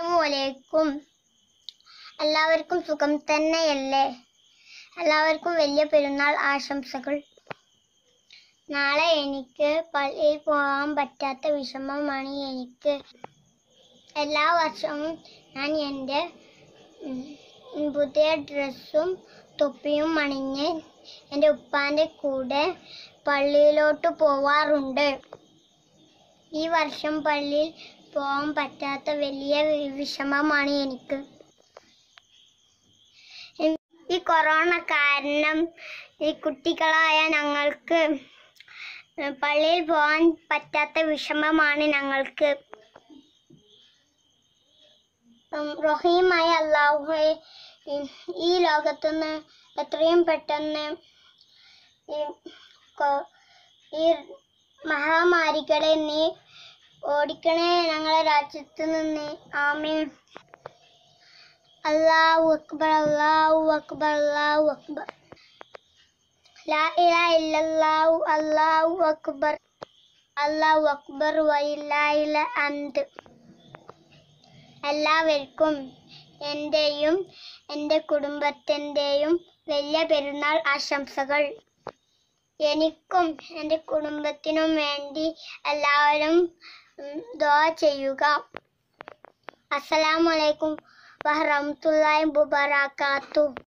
അസ്സലാമലൈക്കും എല്ലാവർക്കും സുഖം തന്നെയല്ലേ എല്ലാവർക്കും വലിയ പെരുന്നാൾ ആശംസകൾ നാളെ എനിക്ക് പള്ളിയിൽ പോകാൻ പറ്റാത്ത വിഷമമാണ് എനിക്ക് എല്ലാ വർഷവും ഞാൻ എൻ്റെ ഉം, പുതിയ ഡ്രസ്സും തൊപ്പിയും അണിഞ്ഞ് എൻ്റെ ഉപ്പാൻ്റെ കൂടെ പള്ളിയിലോട്ട് പോവാറുണ്ട് ഈ വർഷം പള്ളിയിൽ പോകാൻ പറ്റാത്ത വലിയ വി- വിഷമമാണ് എനിക്ക് ഉം, ഈ കൊറോണ കാരണം ഈ കുട്ടികളായ ഞങ്ങൾക്ക് ഉം, പള്ളിയിൽ പോകാൻ പറ്റാത്ത വിഷമമാണ് ഞങ്ങൾക്ക് ഉം, റഹീമായ അള്ളാഹുവെ ഉം, ഈ ലോകത്തുനിന്ന് എത്രയും പെട്ടെന്ന് ഈ കൊ- ഈ മഹാമാരികളെ നീ ഓടിക്കണേ ഞങ്ങളെ രാജ്യത്ത് നിന്ന് ആമീൻ അല്ലാഹു അക്ബർ അല്ലാഹു അക്ബർ അല്ലാഹു അക്ബർ ലാ ഇലാഹ ഇല്ലല്ലാഹു അല്ലാഹു അക്ബർ അല്ലാഹു അക്ബർ വലില്ലാഹിൽ ഹംദ് എല്ലാവർക്കും എൻ്റെയും എൻ്റെ കുടുംബത്തിൻ്റെയും വലിയ പെരുന്നാൾ ആശംസകൾ എനിക്കും എൻ്റെ കുടുംബത്തിനും വേണ്ടി എല്ലാവരും ഉം, ദുആ ചെയ്യുക അസ്സലാമു അലൈക്കും വറഹ്മത്തുള്ളാഹി വബറകാതുഹു